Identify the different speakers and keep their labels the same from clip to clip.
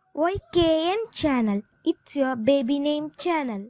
Speaker 1: YKN channel. It's your baby name channel.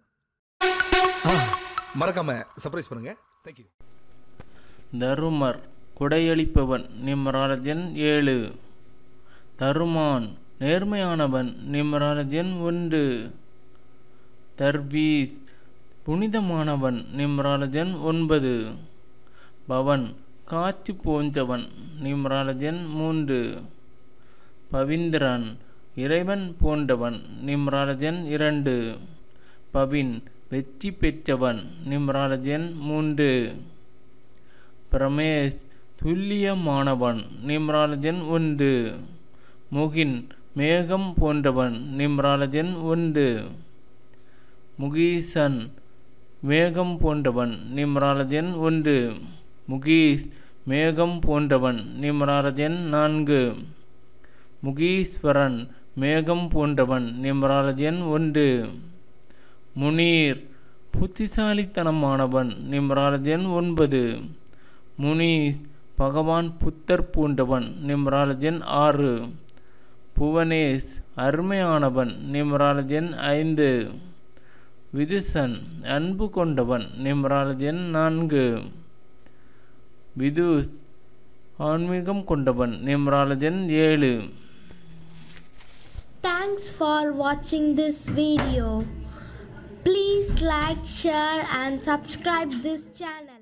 Speaker 2: மறக்காம surprise பண்ணுங்க thank you
Speaker 3: தருமர் கொடையளிப்பவன் நிம்ராலஜன் ஏழு தருமான் நேர்மையானவன் நிம்ராலஜன் ஒன்று தர்வீஸ் புனிதமானவன் நிம்ராலஜன் ஒன்பது பவன் காட்சி போன்றவன் நிம்ராலஜன் மூன்று பவிந்திரன் இறைவன் போன்றவன் நிம்ராலஜன் இரண்டு பவின் வெற்றி பெற்றவன் நிம்ராலஜன் மூன்று பிரமேஷ் துல்லியமானவன் நிம்ராலஜன் ஒன்று முகின் மேகம் போன்றவன் நிம்ராலஜன் ஒன்று முகீசன் மேகம் போன்றவன் நிம்ராலஜன் ஒன்று முகீஸ் மேகம் போன்றவன் நிம்ராலஜன் நான்கு முகீஸ்வரன் மேகம் போன்றவன் நிம்ராலஜன் ஒன்று முனீர் புத்திசாலித்தனமானவன் நிம்ராலஜன் ஒன்பது முனீஸ் பகவான் புத்தர் பூண்டவன் நிம்ராலஜன் ஆறு புவனேஷ் அருமையானவன் நிம்ராலஜன் ஐந்து விதுசன் அன்பு கொண்டவன் நிம்ராலஜன் நான்கு விதுஷ் ஆன்மீகம் கொண்டவன் நிம்ராலஜன் ஏழு
Speaker 4: Thanks for watching this video. Please like, share and subscribe this channel.